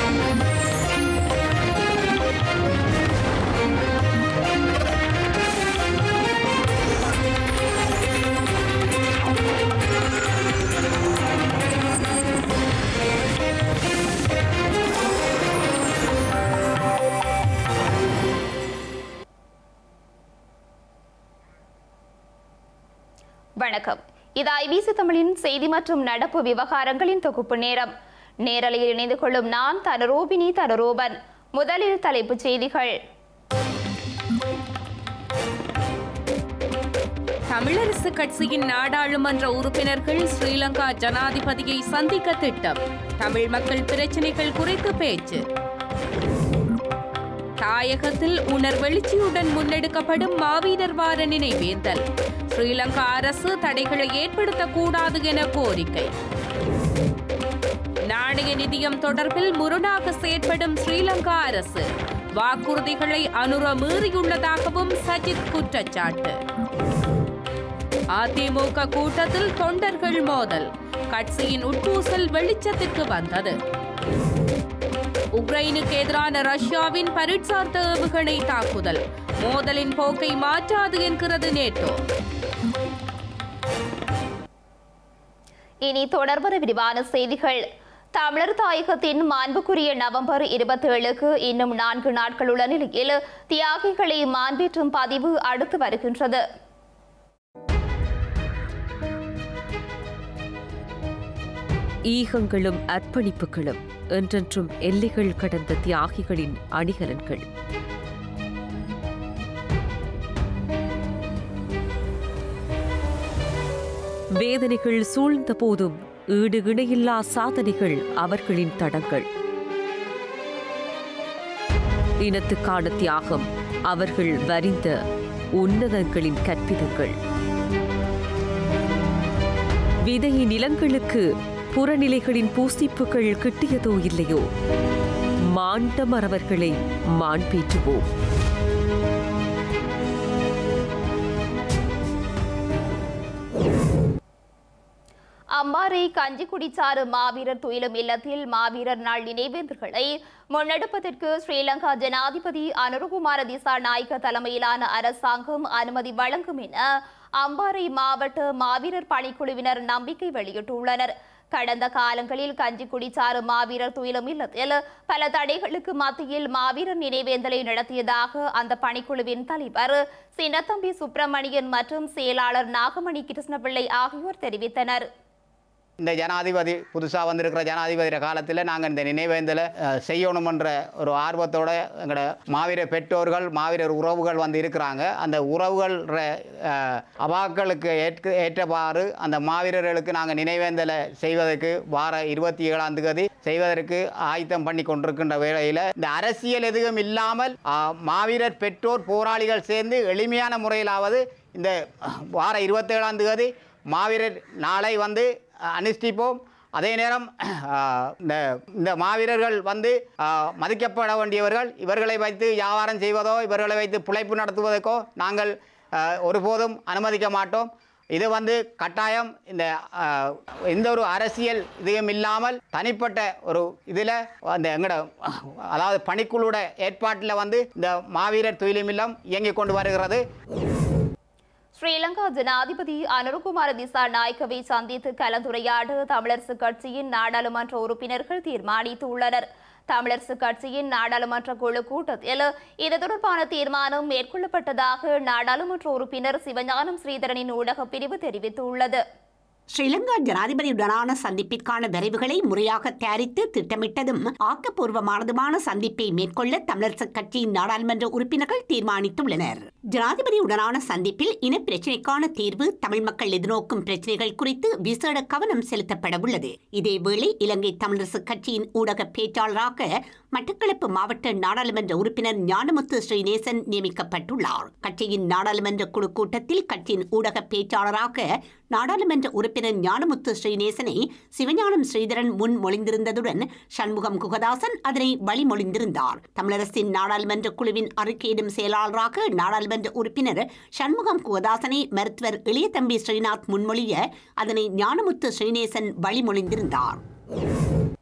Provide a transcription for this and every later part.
வணக்கம் இது ஐபிசி தமிழின் செய்தி மற்றும் நடப்பு விவகாரங்களின் தொகுப்பு நேரம் நேரலையில் இணைந்து கொள்ளும் நான் தனரூபினி தனரூபன் முதலில் தலைப்புச் செய்திகள் தமிழரசு கட்சியின் நாடாளுமன்ற உறுப்பினர்கள் ஸ்ரீலங்கா ஜனாதிபதியை சந்திக்க திட்டம் தமிழ் மக்கள் பிரச்சினைகள் குறித்து பேச்சு தாயகத்தில் உணர்வெழுச்சியுடன் முன்னெடுக்கப்படும் மாவீரர் வார நினைவேந்தல் ஸ்ரீலங்கா அரசு தடைகளை ஏற்படுத்தக்கூடாது என கோரிக்கை நாணய நிதியம் தொடர்பில் முரணாக செயற்படும் ஸ்ரீலங்கா அரசு வாக்குறுதிகளை அனுர மீறியுள்ளதாகவும் சஜித் குற்றச்சாட்டு அதிமுக கூட்டத்தில் தொண்டர்கள் மோதல் கட்சியின் உட்பூசல் வெளிச்சத்திற்கு வந்தது உக்ரைனுக்கு எதிரான ரஷ்யாவின் பரீட்சார்த்த ஏவுகணை தாக்குதல் மோதலின் போக்கை மாற்றாது என்கிறது நேட்டோ இனி தொடர்பெற விரிவான செய்திகள் தமிழர் தாயகத்தின் மாண்புக்குரிய நவம்பர் இருபத்தி ஏழுக்கு இன்னும் நான்கு நாட்கள் உள்ள நிலையில் தியாகிகளை மாண்பேற்றும் பதிவு அடுத்து வருகின்றது ஈகங்களும் அர்ப்பணிப்புகளும் என்றென்றும் எல்லைகள் கடந்த தியாகிகளின் அணிகலன்கள் வேதனைகள் சூழ்ந்த போதும் ஈடு இணையில்லா சாதனைகள் அவர்களின் தடங்கள் இனத்துக்கான தியாகம் அவர்கள் வரிந்த உன்னதங்களின் கற்பிதங்கள் விதையை நிலங்களுக்கு புறநிலைகளின் பூசிப்புகள் கிட்டியதோ இல்லையோ மாண்ட மறவர்களை மாண்பேற்றுவோம் அம்பாறை கஞ்சிக்குடிச்சாறு மாவீரர் துயிலும் இல்லத்தில் மாவீரர் நாள் நினைவேந்தல்களை முன்னெடுப்பதற்கு ஸ்ரீலங்கா ஜனாதிபதி அனுருகுமார திசா நாயக்க தலைமையிலான அரசாங்கம் அனுமதி வழங்கும் என அம்பாறை மாவட்ட மாவீரர் பணிக்குழுவினர் நம்பிக்கை வெளியிட்டுள்ளனர் கடந்த காலங்களில் கஞ்சிக்குடிச்சாறு மாவீரர் துயிலும் இல்லத்தில் பல தடைகளுக்கு மத்தியில் மாவீரர் நினைவேந்தலை நடத்தியதாக அந்த பணிக்குழுவின் தலைவர் சின்னத்தம்பி சுப்பிரமணியன் மற்றும் செயலாளர் நாகமணி கிருஷ்ணபிள்ளை ஆகியோர் தெரிவித்தனர் இந்த ஜனாதிபதி புதுசாக வந்திருக்கிற ஜனாதிபதி காலத்தில் நாங்கள் இந்த நினைவேந்தலை அஹ், செய்யணுமென்ற ஒரு ஆர்வத்தோட எங்களோட மாவீர பெற்றோர்கள் மாவீரர் உறவுகள் வந்து இருக்கிறாங்க அந்த உறவுகள் அஹ், அவாக்களுக்கு ஏற்க ஏற்றவாறு அந்த மாவீரர்களுக்கு நாங்கள் நினைவேந்தலை செய்வதற்கு வார இருபத்தி ஏழாம் தேதி செய்வதற்கு ஆயத்தம் பண்ணி கொண்டிருக்கின்ற வேளையில் இந்த அரசியல் எதுவும் இல்லாமல் அஹ், மாவீரர் பெற்றோர் போராளிகள் சேர்ந்து எளிமையான முறையிலாவது இந்த அஹ், வார இருபத்தேழாம் தேதி மாவீரர் நாளை வந்து அஹ், அனுஷ்டிப்போம் அதே நேரம் அஹ், இந்த இந்த மாவீரர்கள் வந்து அஹ், மதிக்கப்பட வேண்டியவர்கள் இவர்களை வைத்து வியாபாரம் செய்வதோ இவர்களை வைத்து பிழைப்பு நடத்துவதற்கோ நாங்கள் அஹ், ஒருபோதும் அனுமதிக்க மாட்டோம் இது வந்து கட்டாயம் இந்த அஹ், எந்த ஒரு அரசியல் இதுவும் இல்லாமல் தனிப்பட்ட ஒரு இதில் அந்த எங்களோட அதாவது பணிக்குழுவோட ஏற்பாட்டில் வந்து இந்த மாவீரர் துயிலும் இல்லம் இயங்கிக் கொண்டு வருகிறது ஸ்ரீலங்கா ஜனாதிபதி அனுருகுமார திசா நாயக்கவை சந்தித்து கலந்துரையாட தமிழரசு கட்சியின் நாடாளுமன்ற உறுப்பினர்கள் தீர்மானித்துள்ளனர் தமிழரசு கட்சியின் நாடாளுமன்ற குழு கூட்டத்தில் இது தொடர்பான தீர்மானம் மேற்கொள்ளப்பட்டதாக நாடாளுமன்ற உறுப்பினர் சிவஞானம் ஸ்ரீதரனின் ஊடகப் பிரிவு தெரிவித்துள்ளது ஸ்ரீலங்கா ஜனாதிபதியுடனான சந்திப்பிற்கான விரைவுகளை முறையாக தயாரித்து திட்டமிட்டதும் ஆக்கப்பூர்வமானதுமான சந்திப்பை மேற்கொள்ள தமிழரசுக் கட்சியின் நாடாளுமன்ற உறுப்பினர்கள் தீர்மானித்துள்ளனர் ஜனாதிபதியுடனான சந்திப்பில் இன பிரச்சினைக்கான தீர்வு தமிழ் மக்கள் எதிர்நோக்கும் பிரச்சினைகள் குறித்து விசேட கவனம் செலுத்தப்பட உள்ளது இதேவேளை இலங்கை தமிழரசுக் கட்சியின் ஊடக பேச்சாளராக மட்டக்களப்பு மாவட்ட நாடாளுமன்ற உறுப்பினர் ஞானமுத்து ஸ்ரீநேசன் நியமிக்கப்பட்டுள்ளார் கட்சியின் நாடாளுமன்ற குழு கூட்டத்தில் கட்சியின் ஊடக பேச்சாளராக நாடாளுமன்ற உறுப்பினர் ஞானமுத்து ஸ்ரீநேசனை சிவஞானம் ஸ்ரீதரன் முன் மொழிந்திருந்ததுடன் சண்முகம் குகதாசன் அதனை வழிமொழிந்திருந்தார் தமிழரசின் நாடாளுமன்ற குழுவின் அறிக்கையிடும் செயலாளராக நாடாளுமன்ற உறுப்பினர் சண்முகம் குகதாசனை மருத்துவர் இளையதம்பி ஸ்ரீநாத் முன்மொழிய அதனை ஞானமுத்து ஸ்ரீநேசன் வழிமொழிந்திருந்தார்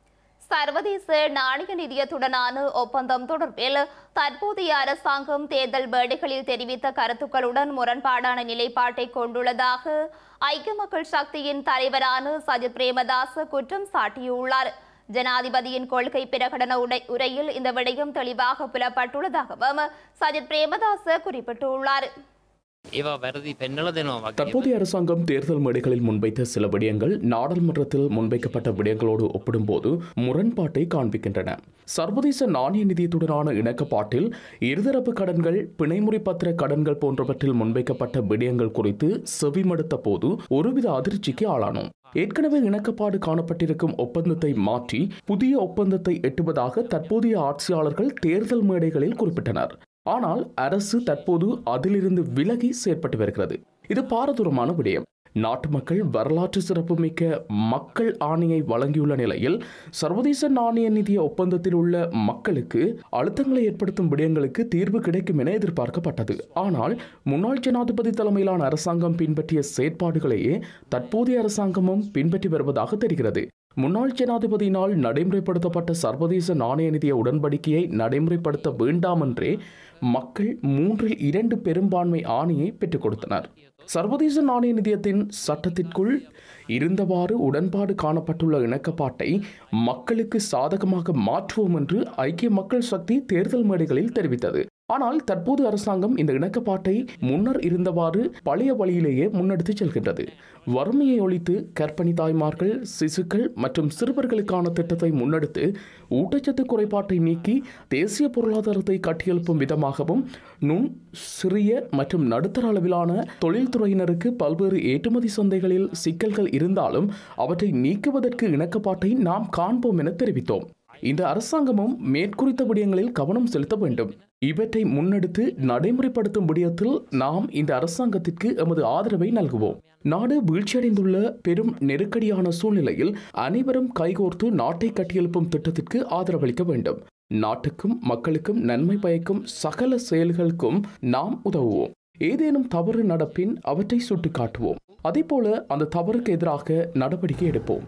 சர்வதேச நாணய நிதியத்துடனான ஒப்பந்தம் தொடர்பில் தற்போதைய அரசாங்கம் தேர்தல் மேடைகளில் தெரிவித்த கருத்துக்களுடன் முரண்பாடான நிலைப்பாட்டை கொண்டுள்ளதாக ஐக்கிய மக்கள் சக்தியின் தலைவரான சஜித் பிரேமதாஸ் குற்றம் சாட்டியுள்ளார் ஜனாதிபதியின் கொள்கை பிரகடன உடை உரையில் இந்த விடயம் தெளிவாக புலப்பட்டுள்ளதாகவும் சஜித் பிரேமதாஸ் குறிப்பிட்டுள்ளார் ඒවා වැරදි පෙන්නල දෙනවා වගේ தற்போதைய அரசாங்கம் தேர்தல் மேடைகளில் முன்வைத்த சில விடயங்கள் நாடாளுமன்றத்தில் முன்வைக்கப்பட்ட விடயங்களோடு ஒப்பிடும்போது முரண்பாட்டை காண்பிக்கின்றன சர்வதேச நாணய நிதியத்துடனான இணக்கப்பாட்டில் இருதரப்பு கடன்கள் பிணைமுறை பத்திர கடன்கள் போன்றவற்றில் முன்வைக்கப்பட்ட விடயங்கள் குறித்து செவிமடுத்த போது ஒருவித அதிர்ச்சிக்கு ஆளானோம் ஏற்கனவே இணக்கப்பாடு காணப்பட்டிருக்கும் ஒப்பந்தத்தை மாற்றி புதிய ஒப்பந்தத்தை எட்டுவதாக தற்போதைய ஆட்சியாளர்கள் தேர்தல் மேடைகளில் குறிப்பிட்டனர் ஆனால் அரசு தற்போது அதிலிருந்து விலகி செயற்பட்டு வருகிறது இது பாரதூரமான விடயம் நாட்டு மக்கள் வரலாற்று சிறப்புமிக்க மக்கள் ஆணையை வழங்கியுள்ள நிலையில் சர்வதேச நாணய நிதிய ஒப்பந்தத்தில் உள்ள மக்களுக்கு அழுத்தங்களை ஏற்படுத்தும் விடயங்களுக்கு தீர்வு கிடைக்கும் என எதிர்பார்க்கப்பட்டது ஆனால் முன்னாள் ஜனாதிபதி தலைமையிலான அரசாங்கம் பின்பற்றிய செயற்பாடுகளையே தற்போதைய அரசாங்கமும் பின்பற்றி வருவதாக தெரிகிறது முன்னாள் ஜனாதிபதியினால் நடைமுறைப்படுத்தப்பட்ட சர்வதேச நாணய நிதிய உடன்படிக்கையை நடைமுறைப்படுத்த வேண்டாம் என்றே மக்கள் மூன்றில் இரண்டு பெரும்பான்மை ஆணையை பெற்றுக் கொடுத்தனர் சர்வதேச நாணய நிதியத்தின் சட்டத்திற்குள் இருந்தவாறு உடன்பாடு காணப்பட்டுள்ள இணக்கப்பாட்டை மக்களுக்கு சாதகமாக மாற்றுவோம் என்று ஐக்கிய மக்கள் சக்தி தேர்தல் மேடைகளில் தெரிவித்தது ஆனால் தற்போது அரசாங்கம் இந்த இணக்கப்பாட்டை முன்னர் இருந்தவாறு பழைய வழியிலேயே முன்னெடுத்துச் செல்கின்றது வறுமையை ஒழித்து கர்ப்பிணி தாய்மார்கள் சிசுக்கள் மற்றும் சிறுவர்களுக்கான திட்டத்தை முன்னெடுத்து ஊட்டச்சத்து குறைபாட்டை நீக்கி தேசிய பொருளாதாரத்தை கட்டியெழுப்பும் விதமாகவும் நுண் சிறிய மற்றும் நடுத்தர அளவிலான தொழில்துறையினருக்கு பல்வேறு ஏற்றுமதி சந்தைகளில் சிக்கல்கள் இருந்தாலும் அவற்றை நீக்குவதற்கு இணக்கப்பாட்டை நாம் காண்போம் என தெரிவித்தோம் இந்த அரசாங்கமும் மேற்குறித்த விடயங்களில் கவனம் செலுத்த வேண்டும் இவற்றை முன்னெடுத்து நடைமுறைப்படுத்தும் விடயத்தில் நாம் இந்த அரசாங்கத்திற்கு எமது ஆதரவை நல்குவோம் நாடு வீழ்ச்சியடைந்துள்ள பெரும் நெருக்கடியான சூழ்நிலையில் அனைவரும் கைகோர்த்து நாட்டை கட்டியெழுப்பும் திட்டத்திற்கு ஆதரவளிக்க வேண்டும் நாட்டுக்கும் மக்களுக்கும் நன்மை பயக்கும் சகல செயல்களுக்கும் நாம் உதவுவோம் ஏதேனும் தவறு நடப்பின் அவற்றை சுட்டிக்காட்டுவோம் அதேபோல அந்த தவறுக்கு எதிராக நடவடிக்கை எடுப்போம்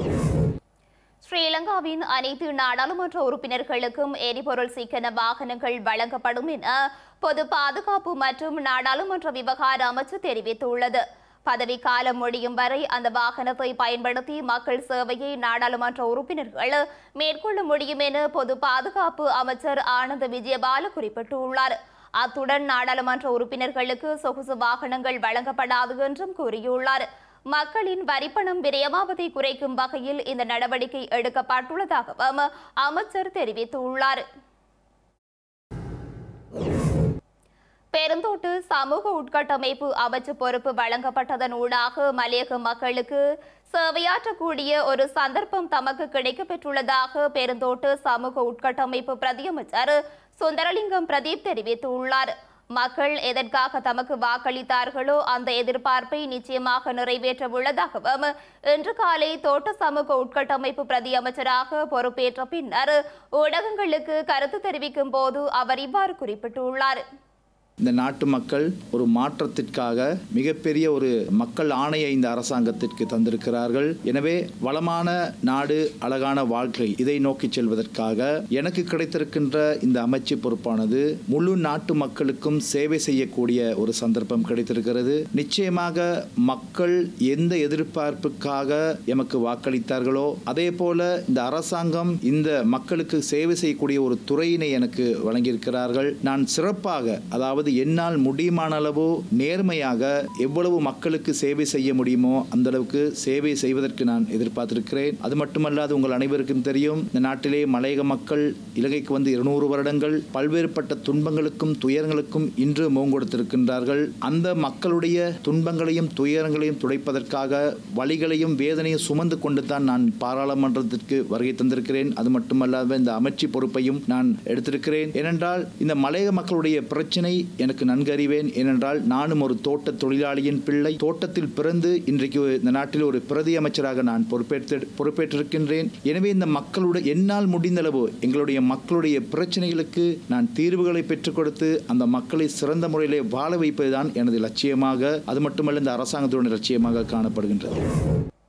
ஸ்ரீலங்காவின் அனைத்து நாடாளுமன்ற உறுப்பினர்களுக்கும் எரிபொருள் சிக்கன வாகனங்கள் வழங்கப்படும் என பொது பாதுகாப்பு மற்றும் நாடாளுமன்ற விவகார அமைச்சு தெரிவித்துள்ளது பதவிக்காலம் முடியும் வரை அந்த வாகனத்தை பயன்படுத்தி மக்கள் சேவையை நாடாளுமன்ற உறுப்பினர்கள் மேற்கொள்ள முடியும் என பொது பாதுகாப்பு அமைச்சர் ஆனந்த விஜயபால குறிப்பிட்டுள்ளார் அத்துடன் நாடாளுமன்ற உறுப்பினர்களுக்கு சொகுசு வாகனங்கள் வழங்கப்படாது என்றும் கூறியுள்ளார் மக்களின் வரிப்பணம் விரயமாவதை குறைக்கும் வகையில் இந்த நடவடிக்கை எடுக்கப்பட்டுள்ளதாகவும் அமைச்சர் தெரிவித்துள்ளார் பெருந்தோட்டு சமூக உட்கட்டமைப்பு அமைச்சு பொறுப்பு வழங்கப்பட்டதன் ஊடாக மலையக மக்களுக்கு சேவையாற்றக்கூடிய ஒரு சந்தர்ப்பம் தமக்கு கிடைக்கப்பெற்றுள்ளதாக பெருந்தோட்டு சமூக உட்கட்டமைப்பு பிரதியமைச்சர் சுந்தரலிங்கம் பிரதீப் தெரிவித்துள்ளார் மக்கள் எதற்காக தமக்கு வாக்களித்தார்களோ அந்த எதிர்பார்ப்பை நிச்சயமாக நிறைவேற்ற உள்ளதாகவும் இன்று காலை தோட்ட சமூக உட்கட்டமைப்பு பிரதி அமைச்சராக பொறுப்பேற்ற பின்னர் ஊடகங்களுக்கு கருத்து தெரிவிக்கும் போது அவர் இவ்வாறு குறிப்பிட்டுள்ளார் இந்த நாட்டு மக்கள் ஒரு மாற்றத்திற்காக மிகப்பெரிய ஒரு மக்கள் ஆணையை இந்த அரசாங்கத்திற்கு தந்திருக்கிறார்கள் எனவே வளமான நாடு அழகான வாழ்க்கை இதை நோக்கி செல்வதற்காக எனக்கு கிடைத்திருக்கின்ற இந்த அமைச்சு பொறுப்பானது முழு நாட்டு மக்களுக்கும் சேவை செய்யக்கூடிய ஒரு சந்தர்ப்பம் கிடைத்திருக்கிறது நிச்சயமாக மக்கள் எந்த எதிர்பார்ப்புக்காக எமக்கு வாக்களித்தார்களோ அதே போல இந்த அரசாங்கம் இந்த மக்களுக்கு சேவை செய்யக்கூடிய ஒரு துறையினை எனக்கு வழங்கியிருக்கிறார்கள் நான் சிறப்பாக அதாவது அதாவது என்னால் முடியுமான அளவு நேர்மையாக எவ்வளவு மக்களுக்கு சேவை செய்ய முடியுமோ அந்த அளவுக்கு சேவை செய்வதற்கு நான் எதிர்பார்த்திருக்கிறேன் அது மட்டுமல்லாது உங்கள் அனைவருக்கும் தெரியும் இந்த நாட்டிலே மலையக மக்கள் இலங்கைக்கு வந்து இருநூறு வருடங்கள் பல்வேறுபட்ட துன்பங்களுக்கும் துயரங்களுக்கும் இன்று முகங்கொடுத்திருக்கின்றார்கள் அந்த மக்களுடைய துன்பங்களையும் துயரங்களையும் துடைப்பதற்காக வழிகளையும் வேதனையும் சுமந்து கொண்டு தான் நான் பாராளுமன்றத்திற்கு வருகை தந்திருக்கிறேன் அது மட்டுமல்லாத இந்த அமைச்சு பொறுப்பையும் நான் எடுத்திருக்கிறேன் ஏனென்றால் இந்த மலையக மக்களுடைய பிரச்சனை எனக்கு நன்கு அறிவேன் ஏனென்றால் நானும் ஒரு தோட்ட தொழிலாளியின் பிள்ளை தோட்டத்தில் பிறந்து இன்றைக்கு இந்த நாட்டில் ஒரு பிரதி அமைச்சராக நான் பொறுப்பேற்று பொறுப்பேற்றிருக்கின்றேன் எனவே இந்த மக்களுடைய என்னால் முடிந்தளவு எங்களுடைய மக்களுடைய பிரச்சனைகளுக்கு நான் தீர்வுகளை பெற்றுக் கொடுத்து அந்த மக்களை சிறந்த முறையிலே வாழ வைப்பதுதான் எனது லட்சியமாக அது மட்டுமல்ல இந்த அரசாங்கத்துடைய லட்சியமாக காணப்படுகின்றது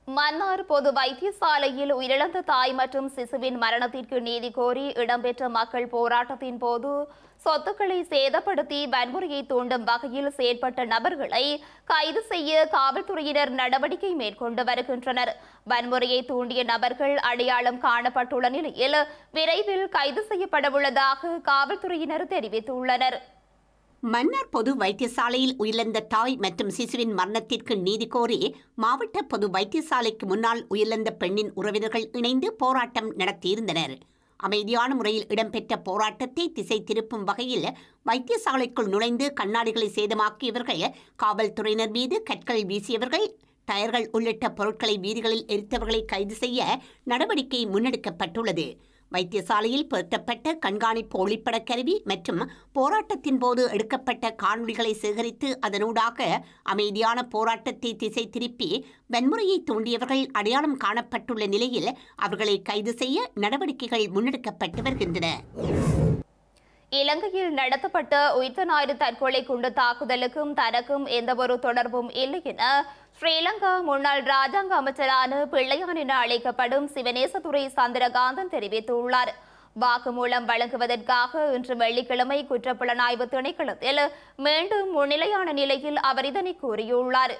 மன்னார் பொது வைத்தியசாலையில் உயிரிழந்த தாய் மற்றும் சிசுவின் மரணத்திற்கு நீதி கோரி இடம்பெற்ற மக்கள் போராட்டத்தின் போது சொத்துக்களை சேதப்படுத்தி வன்முறையை தூண்டும் வகையில் செயற்பட்ட நபர்களை கைது செய்ய காவல்துறையினர் நடவடிக்கை மேற்கொண்டு வருகின்றனர் வன்முறையை தூண்டிய நபர்கள் அடையாளம் காணப்பட்டுள்ள நிலையில் விரைவில் கைது செய்யப்படவுள்ளதாக காவல்துறையினர் தெரிவித்துள்ளனர் மன்னார் பொது வைத்தியசாலையில் உயிரிழந்த தாய் மற்றும் சிசுவின் மரணத்திற்கு நீதி கோரி மாவட்ட பொது வைத்தியசாலைக்கு முன்னால் உயிரிழந்த பெண்ணின் உறவினர்கள் இணைந்து போராட்டம் நடத்தியிருந்தனர் அமைதியான முறையில் இடம்பெற்ற போராட்டத்தை திசை திருப்பும் வகையில் வைத்தியசாலைக்குள் நுழைந்து கண்ணாடிகளை சேதமாக்கியவர்கள் காவல்துறையினர் மீது கற்கள் வீசியவர்கள் டயர்கள் உள்ளிட்ட பொருட்களை வீதிகளில் எரித்தவர்களை கைது செய்ய நடவடிக்கை முன்னெடுக்கப்பட்டுள்ளது வைத்தியசாலையில் பொருத்தப்பட்ட கண்காணிப்பு ஒளிப்பட கருவி மற்றும் போராட்டத்தின் போது எடுக்கப்பட்ட காணொளிகளை சேகரித்து அதனூடாக அமைதியான போராட்டத்தை திசை திருப்பி வன்முறையை தூண்டியவர்கள் அடையாளம் காணப்பட்டுள்ள நிலையில் அவர்களை கைது செய்ய நடவடிக்கைகள் முன்னெடுக்கப்பட்டு வருகின்றன இலங்கையில் நடத்தப்பட்ட உயிர்த்த ஞாயிறு தற்கொலை குண்டு தாக்குதலுக்கும் தனக்கும் எந்தவொரு தொடர்பும் இல்லை என ஸ்ரீலங்கா முன்னாள் ராஜாங்க அமைச்சரான பிள்ளையான் என அழைக்கப்படும் சிவனேசதுரை சந்திரகாந்தன் தெரிவித்துள்ளார் வாக்குமூலம் வழங்குவதற்காக இன்று வெள்ளிக்கிழமை குற்றப்புலனாய்வு திணைக்களத்தில் மீண்டும் முன்னிலையான நிலையில் அவர் இதனை கூறியுள்ளார்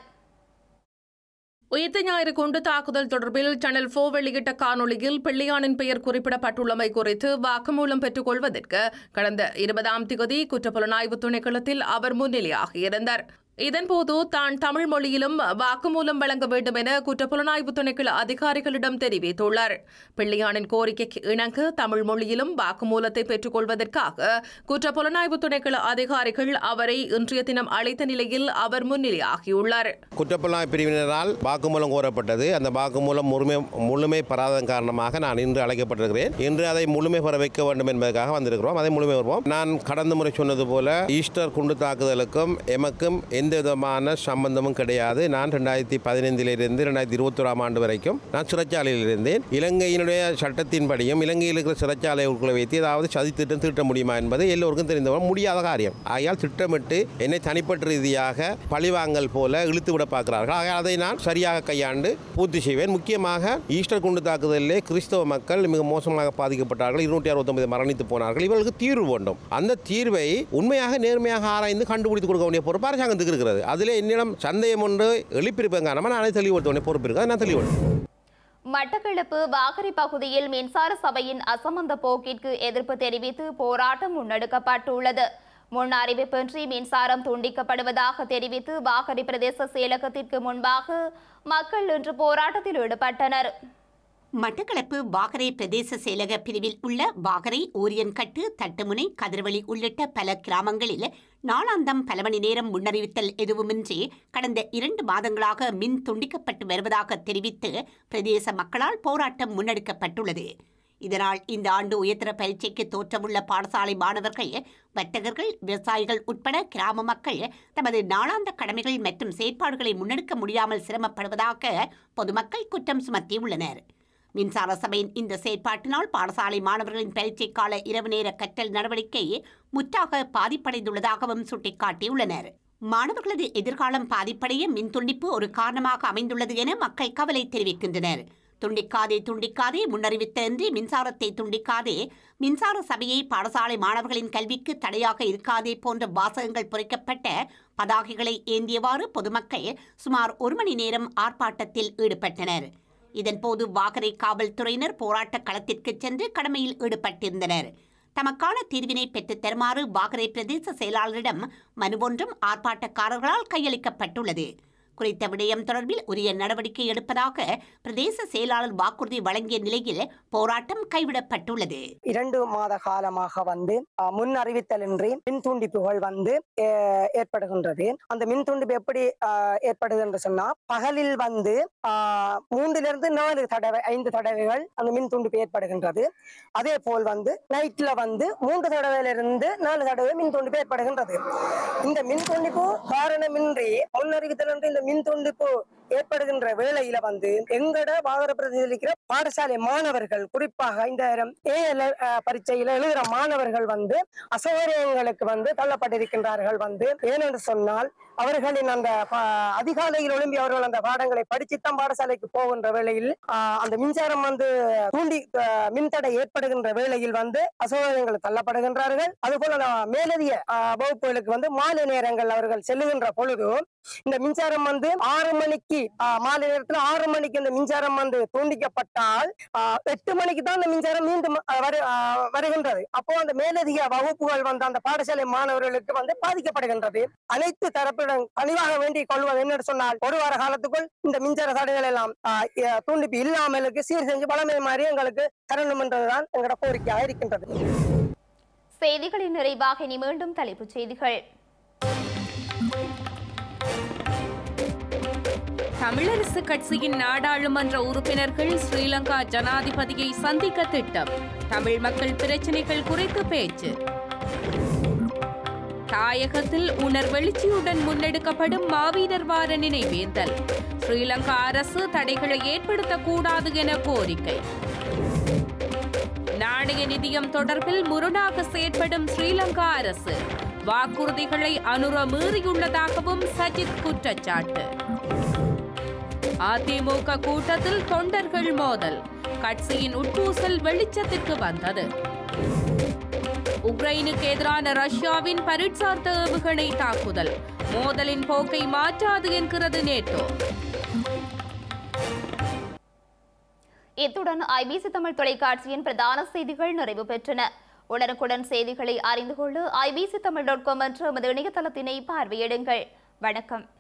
உயிர்த்த ஞாயிறு குண்டு தாக்குதல் தொடர்பில் சேனல் ஃபோ வெளியிட்ட காணொளியில் பிள்ளையானின் பெயர் குறிப்பிடப்பட்டுள்ளமை குறித்து வாக்குமூலம் பெற்றுக் கொள்வதற்கு கடந்த இருபதாம் திகதி குற்றப்புலனாய்வு திணைக்களத்தில் அவர் முன்னிலையாகியிருந்தார் இதன்போது தான் தமிழ் மொழியிலும் வாக்குமூலம் வழங்க வேண்டும் என குற்றப்புலனாய்வு திணைக்கள அதிகாரிகளிடம் தெரிவித்துள்ளார் பிள்ளையானின் கோரிக்கைக்கு இணங்க தமிழ் மொழியிலும் வாக்குமூலத்தை பெற்றுக் கொள்வதற்காக குற்றப்புலனாய்வு திணைக்கள அதிகாரிகள் அவரை இன்றைய தினம் அழைத்த நிலையில் அவர் முன்னிலையாகியுள்ளார் குற்றப்புலனாய்வு பிரிவினரால் வாக்குமூலம் கோரப்பட்டது அந்த வாக்குமூலம் முழுமை முழுமை பெறாததன் காரணமாக நான் இன்று அழைக்கப்பட்டிருக்கிறேன் இன்று அதை முழுமை பெற வைக்க வேண்டும் என்பதற்காக வந்திருக்கிறோம் அதை முழுமை வருவோம் நான் கடந்த முறை சொன்னது போல ஈஸ்டர் குண்டு தாக்குதலுக்கும் எமக்கும் எந்த விதமான சம்பந்தமும் கிடையாது நான் ரெண்டாயிரத்தி பதினைந்திலிருந்து ரெண்டாயிரத்தி இருபத்தோராம் ஆண்டு வரைக்கும் நான் சிறைச்சாலையில் இருந்தேன் இலங்கையினுடைய சட்டத்தின்படியும் இலங்கையில் இருக்கிற சிறைச்சாலைகளுக்குள்ள வைத்து ஏதாவது சதி திட்டம் தீட்ட முடியுமா என்பது எல்லோருக்கும் தெரிந்தவன் முடியாத காரியம் ஆகையால் திட்டமிட்டு என்னை தனிப்பட்ட ரீதியாக பழிவாங்கல் போல இழுத்து விட பார்க்கிறார்கள் ஆக அதை நான் சரியாக கையாண்டு பூர்த்தி செய்வேன் முக்கியமாக ஈஸ்டர் குண்டு தாக்குதலிலே கிறிஸ்தவ மக்கள் மிக மோசமாக பாதிக்கப்பட்டார்கள் இருநூற்றி அறுபத்தொன்பது மரணித்து போனார்கள் இவர்களுக்கு தீர்வு வேண்டும் அந்த தீர்வை உண்மையாக நேர்மையாக ஆராய்ந்து கண்டுபிடித்து கொடுக்க வேண்டிய பொறுப்பு அரசாங்கத்துக்கு இருக்கிறது அதில் என்னிடம் சந்தேகம் ஒன்று எழுப்பியிருப்பேன் காரணமாக நான் அதை தெளிவுபடுத்த வேண்டிய பொறுப்பு இருக்குது அதை நான் தெளிவுபடுத்தேன் மட்டக்களப்பு வாகரை பகுதியில் மின்சார சபையின் அசமந்த போக்கிற்கு எதிர்ப்பு தெரிவித்து போராட்டம் முன்னெடுக்கப்பட்டுள்ளது முன் அறிவிப்பின்றி மின்சாரம் துண்டிக்கப்படுவதாக தெரிவித்து வாகரை பிரதேச செயலகத்திற்கு முன்பாக மக்கள் இன்று போராட்டத்தில் ஈடுபட்டனர் மட்டக்களப்பு வாகரை பிரதேச செயலக பிரிவில் உள்ள வாகரை ஊரியன்கட்டு தட்டுமுனை கதிர்வழி உள்ளிட்ட பல கிராமங்களில் நாளாந்தம் பல மணி நேரம் முன்னறிவித்தல் எதுவுமின்றி கடந்த இரண்டு மாதங்களாக மின் துண்டிக்கப்பட்டு வருவதாக தெரிவித்து பிரதேச மக்களால் போராட்டம் முன்னெடுக்கப்பட்டுள்ளது இதனால் இந்த ஆண்டு உயர்தர பரீட்சைக்கு தோற்றமுள்ள பாடசாலை மாணவர்கள் வர்த்தகர்கள் விவசாயிகள் உட்பட கிராம மக்கள் தமது நாளாந்த கடமைகள் மற்றும் செயற்பாடுகளை முன்னெடுக்க முடியாமல் சிரமப்படுவதாக பொதுமக்கள் குற்றம் சுமத்தியுள்ளனர் மின்சார சபையின் இந்த செயற்பாட்டினால் பாடசாலை மாணவர்களின் பரீட்சை கால இரவு நேர கற்றல் நடவடிக்கை முற்றாக பாதிப்படைந்துள்ளதாகவும் சுட்டிக்காட்டியுள்ளனர் மாணவர்களது எதிர்காலம் பாதிப்படைய மின் துண்டிப்பு ஒரு காரணமாக அமைந்துள்ளது என மக்கள் கவலை தெரிவிக்கின்றனர் துண்டிக்காதே துண்டிக்காதே முன்னறிவித்தன்றி மின்சாரத்தை துண்டிக்காதே மின்சார சபையை பாடசாலை மாணவர்களின் கல்விக்கு தடையாக இருக்காதே போன்ற வாசகங்கள் பொறிக்கப்பட்ட பதாகைகளை ஏந்தியவாறு பொதுமக்கள் சுமார் ஒரு மணி நேரம் ஆர்ப்பாட்டத்தில் ஈடுபட்டனர் இதன்போது வாகரை காவல்துறையினர் போராட்ட களத்திற்கு சென்று கடமையில் ஈடுபட்டிருந்தனர் தமக்கான தீர்வினை பெற்றுத் தருமாறு வாகரை பிரதேச செயலாளரிடம் மனு ஒன்றும் ஆர்ப்பாட்டக்காரர்களால் கையளிக்கப்பட்டுள்ளது குறித்த விடயம் தொடர்பில் உரிய நடவடிக்கை எடுப்பதாக பிரதேச செயலாளர் வாக்குறுதி வழங்கிய நிலையில் போராட்டம் கைவிடப்பட்டுள்ளது இரண்டு மாத காலமாக வந்து அஹ், முன் அறிவித்தலின்றி மின் துண்டிப்புகள் வந்து அஹ், ஏற்படுகின்றது அந்த மின் துண்டிப்பு எப்படி அஹ், ஏற்படுது என்று சொன்னா பகலில் வந்து அஹ், மூன்றிலிருந்து நாலு தடவை ஐந்து தடவைகள் அந்த மின் துண்டிப்பு ஏற்படுகின்றது அதே போல் வந்து நைட்ல வந்து மூன்று தடவையிலிருந்து நாலு தடவை மின் துண்டிப்பு ஏற்படுகின்றது இந்த மின் துண்டிப்பு காரணமின்றி முன்னறிவித்தலின்றி இந்த மின் துண்டிப்பு ஏற்படுகின்ற வேளையில வந்து எங்கட வாகர பிரதிநிதிக்கிற பாடசாலை மாணவர்கள் குறிப்பாக இந்த ஏஎல் பரீட்சையில எழுதுற மாணவர்கள் வந்து அசௌகரியங்களுக்கு வந்து தள்ளப்பட்டிருக்கின்றார்கள் வந்து ஏனென்று சொன்னால் அவர்களின் அந்த ப- அதிகாலையில் எழும்பி அவர்கள் அந்த பாடங்களை படிச்சுத்தான் பாடசாலைக்கு போகின்ற வேளையில் ஆஹ், அந்த மின்சாரம் வந்து தூண்டி ஆஹ், மின்தடை ஏற்படுகின்ற வேளையில் வந்து அசௌகரியங்கள் தள்ளப்படுகின்றார்கள் அதுபோல அந்த மேலதிக ஆஹ், வகுப்புகளுக்கு வந்து மாலை நேரங்கள் அவர்கள் செல்லுகின்ற பொழுது இந்த மின்சாரம் வந்து ஆறு மணிக்கு ஆஹ், மாலை நேரத்துல ஆறு மணிக்கு இந்த மின்சாரம் வந்து துண்டிக்கப்பட்டால் ஆஹ், எட்டு மணிக்கு தான் அந்த மின்சாரம் மீண்டும் ஆஹ், வரு- ஆஹ், வருகின்றது அப்போ அந்த மேலதிக வகுப்புகள் வந்து அந்த பாடசாலை மாணவர்களுக்கு வந்து பாதிக்கப்படுகின்றது அனைத்து தரப்புடன் கனிவாக வேண்டிக் கொள்வது என்னன்னு சொன்னால் ஒரு வார காலத்துக்குள் இந்த மின்சார தடைகள் எல்லாம் ஆஹ், எ- துண்டிப்பு இல்லாமலுக்கு சீர் செஞ்சு பழமை மாதிரி எங்களுக்கு தரணும் என்றதுதான் எங்களோட கோரிக்கையாக இருக்கின்றது செய்திகளின் நிறைவாக இனி மீண்டும் தலைப்புச் செய்திகள் தமிழரசு கட்சியின் நாடாளுமன்ற உறுப்பினர்கள் ஸ்ரீலங்கா ஜனாதிபதியை சந்திக்க திட்டம் தமிழ் மக்கள் பிரச்சினைகள் குறித்து பேச்சு தாயகத்தில் உணர்வெழுச்சியுடன் முன்னெடுக்கப்படும் மாவீரர் வார நினைவேந்தல் ஸ்ரீலங்கா அரசு தடைகளை ஏற்படுத்தக்கூடாது என கோரிக்கை நாணய நிதியம் தொடர்பில் முரணாக செயற்படும் ஸ்ரீலங்கா அரசு வாக்குறுதிகளை அனுர மீறியுள்ளதாகவும் சஜித் குற்றச்சாட்டு அதிமுக கூட்டத்தில் தொண்டர்கள் மோதல் கட்சியின் உட்பூசல் வெளிச்சத்திற்கு வந்தது உக்ரைனுக்கு எதிரான ரஷ்யாவின் பரீட்சார்த்த ஏவுகணை தாக்குதல் மோதலின் போக்கை மாற்றாது என்கிறது நேட்டோ இத்துடன் ஐபிசி தமிழ் தொலைக்காட்சியின் பிரதான செய்திகள் நிறைவு பெற்றன உடனுக்குடன் செய்திகளை அறிந்து கொள்ள ஐபிசி தமிழ் டாட் காம் என்ற எமது இணையதளத்தினை பார்வையிடுங்கள் வணக்கம்